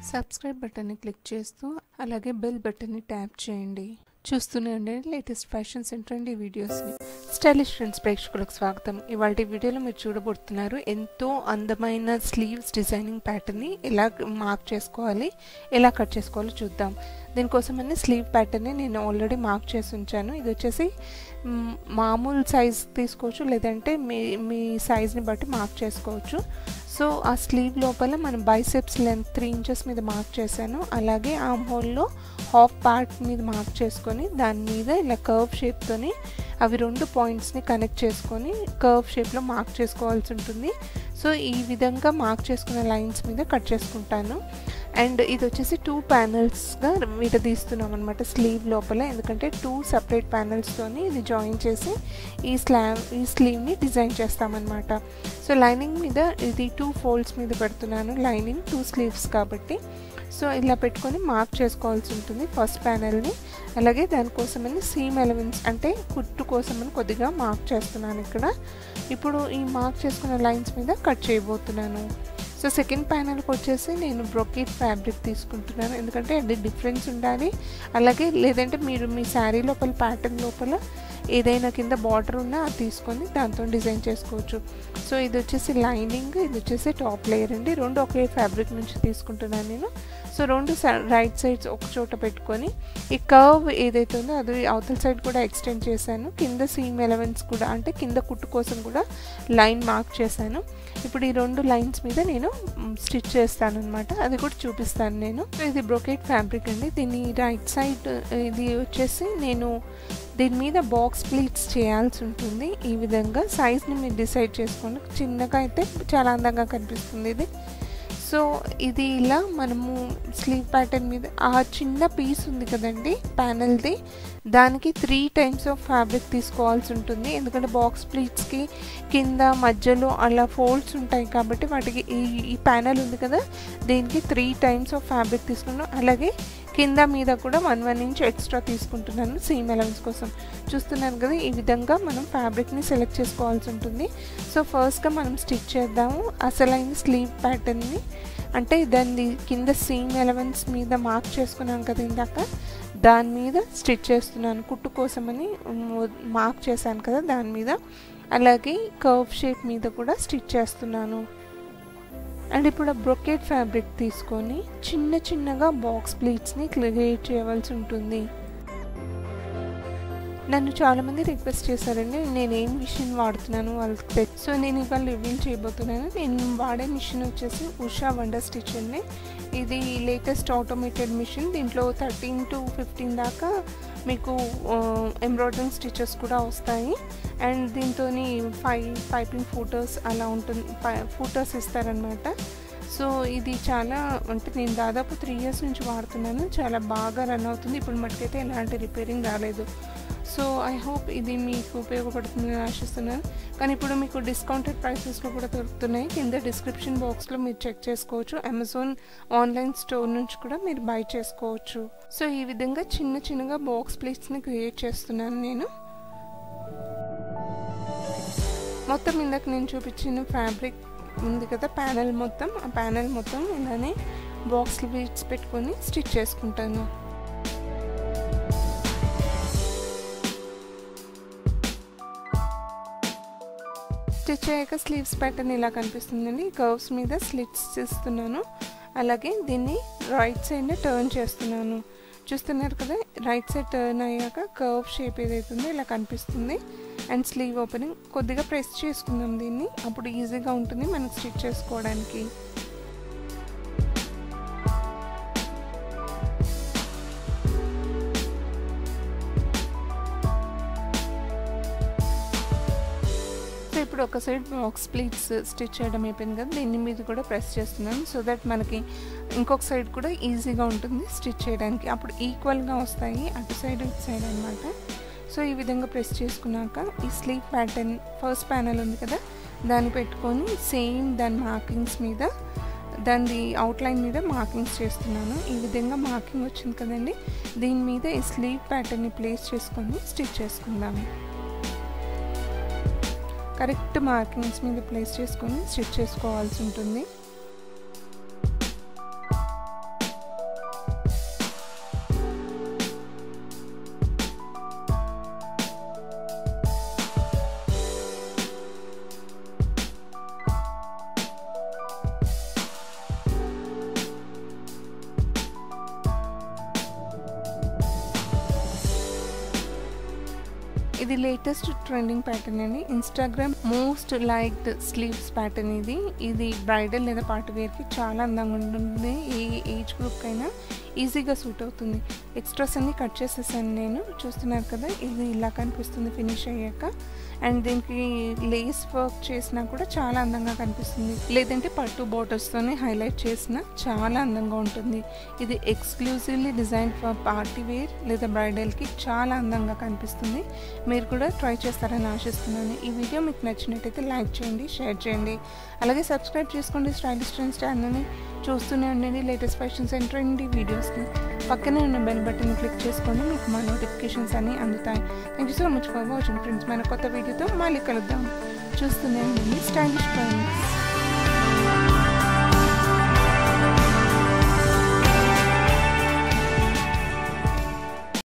subscribe బటన్ని click చేస్తూ అలాగే బెల్ బటన్ని ట్యాప్ చేయండి చూస్తూనే ఉండండి లేటెస్ట్ ఫ్యాషన్స్ అండ్ ట్రెండీ వీడియోస్ని స్టైలిష్ ఫ్రెండ్స్ ప్రేక్షకులకు స్వాగతం ఇవాళ వీడియోలో మీరు చూడబోతున్నారు ఎంతో అందమైన స్లీవ్స్ డిజైనింగ్ ప్యాటర్న్ని ఎలా మార్క్ చేసుకోవాలి ఎలా కట్ చేసుకోవాలో చూద్దాం దీనికోసమని స్లీవ్ ప్యాటర్న్ని నేను ఆల్రెడీ మార్క్ చేసి ఉంచాను ఇది వచ్చేసి మ్, మామూలు సైజ్ తీసుకోవచ్చు లేదంటే మీ మీ సైజ్ని బట్టి మార్క్ చేసుకోవచ్చు సో ఆ స్లీవ్ లోపల మనం బైసెప్స్ లెంత్ త్రీ ఇంచెస్ మీద మార్క్ చేశాను అలాగే ఆమ్ హోల్లో హాఫ్ పార్ట్ మీద మార్క్ చేసుకొని దాని మీద ఇలా కర్వ్ షేప్తోని అవి రెండు పాయింట్స్ని కనెక్ట్ చేసుకొని కర్వ్ షేప్లో మార్క్ చేసుకోవాల్సి ఉంటుంది సో ఈ విధంగా మార్క్ చేసుకున్న లైన్స్ మీద కట్ చేసుకుంటాను అండ్ ఇది వచ్చేసి టూ ప్యానల్స్గా విడదీస్తున్నాం అనమాట స్లీవ్ లోపల ఎందుకంటే టూ సపరేట్ ప్యానల్స్తోని ఇది జాయిన్ చేసి ఈ స్లావ్ ఈ స్లీవ్ని డిజైన్ చేస్తామన్నమాట సో లైనింగ్ మీద ఇది టూ ఫోల్డ్స్ మీద పెడుతున్నాను లైనింగ్ టూ స్లీవ్స్ కాబట్టి సో ఇలా పెట్టుకొని మార్క్ చేసుకోవాల్సి ఉంటుంది ఫస్ట్ ప్యానల్ని అలాగే దానికోసమని సీమ్ ఎలవెన్స్ అంటే కుట్టు కోసమని కొద్దిగా మార్క్ చేస్తున్నాను ఇక్కడ ఇప్పుడు ఈ మార్క్ చేసుకున్న లైన్స్ మీద కట్ చేయబోతున్నాను సో సెకండ్ ప్యానల్కి వచ్చేసి నేను బ్రొకెట్ ఫ్యాబ్రిక్ తీసుకుంటున్నాను ఎందుకంటే అది డిఫరెన్స్ ఉండాలి అలాగే లేదంటే మీరు మీ శారీ లోపల ప్యాటర్న్ లోపల ఏదైనా కింద బార్డర్ ఉన్నా అది తీసుకొని దాంతో డిజైన్ చేసుకోవచ్చు సో ఇది వచ్చేసి లైనింగ్ ఇది వచ్చేసి టాప్ లేయర్ అండి రెండు ఒకే ఫ్యాబ్రిక్ నుంచి తీసుకుంటున్నాను నేను సో రెండు రైట్ సైడ్స్ ఒక చోట పెట్టుకొని ఈ కర్వ్ ఏదైతే ఉందో అది అవతల సైడ్ కూడా ఎక్స్టెండ్ చేశాను కింద సీమ్ ఎలవెన్స్ కూడా అంటే కింద కుట్టు కోసం కూడా లైన్ మార్క్ చేశాను ఇప్పుడు ఈ రెండు లైన్స్ మీద నేను స్టిచ్ చేస్తాను అనమాట అది కూడా చూపిస్తాను నేను ఇది బ్రొకెట్ ఫ్యాబ్రిక్ అండి దీని రైట్ సైడ్ ఇది వచ్చేసి నేను దీని మీద బాక్స్ ప్లీట్స్ చేయాల్సి ఉంటుంది ఈ విధంగా సైజ్ని మీరు డిసైడ్ చేసుకోండి చిన్నగా అయితే చాలా అందంగా కనిపిస్తుంది ఇది సో ఇది ఇలా మనము స్లీవ్ ప్యాటర్న్ మీద ఆ చిన్న పీస్ ఉంది కదండి ప్యానల్ది దానికి త్రీ టైమ్స్ ఆఫ్ ఫ్యాబ్రిక్ తీసుకోవాల్సి ఉంటుంది ఎందుకంటే బాక్స్ ప్లీట్స్కి కింద మధ్యలో అలా ఫోల్డ్స్ ఉంటాయి కాబట్టి వాటికి ఈ ఈ ప్యానల్ ఉంది కదా దీనికి త్రీ టైమ్స్ ఆఫ్ ఫ్యాబ్రిక్ తీసుకున్నాను అలాగే కింద మీద కూడా వన్ వన్ ఇంచ్ ఎక్స్ట్రా తీసుకుంటున్నాను సీమ్ ఎలవెన్స్ కోసం చూస్తున్నాను కదా ఈ విధంగా మనం ఫ్యాబ్రిక్ని సెలెక్ట్ చేసుకోవాల్సి ఉంటుంది సో ఫస్ట్గా మనం స్టిచ్ చేద్దాము అసలైన స్లీవ్ ప్యాటర్న్ని అంటే దాన్ని కింద సీమ్ ఎలవెన్స్ మీద మార్క్ చేసుకున్నాను కదా ఇందాక దాని మీద స్టిచ్ చేస్తున్నాను కుట్టు కోసమని మార్క్ చేశాను కదా దాని మీద అలాగే కర్వ్ షేప్ మీద కూడా స్టిచ్ చేస్తున్నాను అండ్ ఇప్పుడు బ్రొకెట్ ఫ్యాబ్రిక్ తీసుకొని చిన్న చిన్నగా బాక్స్ ప్లీట్స్ని క్రియేట్ చేయవలసి ఉంటుంది నన్ను చాలామంది రిక్వెస్ట్ చేశారండి నేను ఏం మిషన్ వాడుతున్నాను వాళ్ళకి తె- సో నేను ఇవాళ రివీల్ చేయబోతున్నాను నేను వాడే మిషన్ వచ్చేసి ఉషా వండర్ స్టిచ్ అండి ఇది లేటెస్ట్ ఆటోమేటెడ్ మిషన్ దీంట్లో థర్టీన్ టు ఫిఫ్టీన్ దాకా మీకు ఎంబ్రాయిడరింగ్ స్టిచెస్ కూడా వస్తాయి అండ్ దీంతో ఫైవ్ పైపింగ్ ఫూటర్స్ అలా ఉంటుంది ఫూటర్స్ ఇస్తారనమాట సో ఇది చాలా అంటే నేను దాదాపు త్రీ ఇయర్స్ నుంచి వాడుతున్నాను చాలా బాగా రన్ అవుతుంది ఇప్పుడు మటుకైతే ఎలాంటి రిపేరింగ్ రాలేదు సో ఐ హోప్ ఇది మీకు ఉపయోగపడుతుందని ఆశిస్తున్నాను కానీ ఇప్పుడు మీకు డిస్కౌంటెడ్ ప్రైసెస్లో కూడా దొరుకుతున్నాయి కింద డిస్క్రిప్షన్ బాక్స్లో మీరు చెక్ చేసుకోవచ్చు అమెజాన్ ఆన్లైన్ స్టోర్ నుంచి కూడా మీరు బై చేసుకోవచ్చు సో ఈ విధంగా చిన్న చిన్నగా బాక్స్ ప్లేట్స్ని క్రియేట్ చేస్తున్నాను నేను మొత్తం ఇందాక నేను చూపించిన ఫ్యాబ్రిక్ ఉంది కదా ప్యానల్ మొత్తం ఆ ప్యానల్ మొత్తం ఇలానే బాక్స్ ప్లీట్స్ పెట్టుకొని స్టిచ్ చేసుకుంటాను స్టిచ్ అయ్యాక స్లీవ్స్ ప్యాటర్న్ ఇలా కనిపిస్తుందండి కర్వ్స్ మీద స్లిట్స్ ఇస్తున్నాను అలాగే దీన్ని రైట్ సైడ్ని టర్న్ చేస్తున్నాను చూస్తున్నారు కదా రైట్ సైడ్ టర్న్ అయ్యాక కర్వ్ షేప్ ఏదైతుందో ఇలా కనిపిస్తుంది అండ్ స్లీవ్ ఓపెనింగ్ కొద్దిగా ప్రెస్ చేసుకుందాం దీన్ని అప్పుడు ఈజీగా ఉంటుంది మనకు స్టిచ్ చేసుకోవడానికి సో ఇప్పుడు ఒక సైడ్ బాక్స్ ప్లీట్స్ స్టిచ్ చేయడం అయిపోయింది కదా దీని మీద కూడా ప్రెస్ చేస్తున్నాను సో దట్ మనకి ఇంకొక సైడ్ కూడా ఈజీగా ఉంటుంది స్టిచ్ చేయడానికి అప్పుడు ఈక్వల్గా వస్తాయి అటు సైడ్ ఇటు సైడ్ అనమాట సో ఈ విధంగా ప్రెస్ చేసుకున్నాక ఈ స్లీవ్ ప్యాటర్న్ ఫస్ట్ ప్యానల్ ఉంది కదా దాన్ని పెట్టుకొని సేమ్ దాని మార్కింగ్స్ మీద దాని అవుట్లైన్ మీద మార్కింగ్స్ చేస్తున్నాను ఈ విధంగా మార్కింగ్ వచ్చింది కదండి దీని మీద ఈ స్లీవ్ ప్యాటర్న్ని ప్లేస్ చేసుకొని స్టిచ్ చేసుకుందాము కరెక్ట్ మార్కింగ్స్ మీద ప్లేస్ చేసుకొని స్టిచ్ చేసుకోవాల్సి ఉంటుంది ఇది లేటెస్ట్ ట్రెండింగ్ ప్యాటర్న్ అండి Instagram most liked sleeves pattern ఇది ఇది బ్రైడల్ లేదా పార్టీ వేర్కి చాలా అందంగా ఉంటుంది ఏ ఏజ్ గ్రూప్ అయినా ఈజీగా సూట్ అవుతుంది ఎక్స్ట్రాస్ అన్ని కట్ చేసేసాను నేను చూస్తున్నారు కదా ఇది ఇలా కనిపిస్తుంది ఫినిష్ అయ్యాక అండ్ దీనికి లేస్ వర్క్ చేసినా కూడా చాలా అందంగా కనిపిస్తుంది లేదంటే పట్టు బోటర్స్తోనే హైలైట్ చేసిన చాలా అందంగా ఉంటుంది ఇది exclusively design for party wear లేదా బ్రైడల్కి చాలా అందంగా కనిపిస్తుంది మీరు కూడా ట్రై చేస్తారని ఆశిస్తున్నాను ఈ వీడియో మీకు నచ్చినట్టయితే లైక్ చేయండి షేర్ చేయండి అలాగే సబ్స్క్రైబ్ చేసుకోండి స్టైలిష్ ట్రెండ్స్ ఛానల్ని చూస్తూనే ఉండండి లేటెస్ట్ ఫ్యాషన్స్ అండ్ ట్రెండీ వీడియోస్ని పక్కనే ఉన్న బెల్ బటన్ క్లిక్ చేసుకోండి మీకు మా నోటిఫికేషన్స్ అన్నీ అందుతాయి thank you so much for watching friends మన కొత్త వీడియోతో మళ్ళీ కలుద్దాం చూస్తూనే ఉండండి స్టైలిష్ ట్రెండ్స్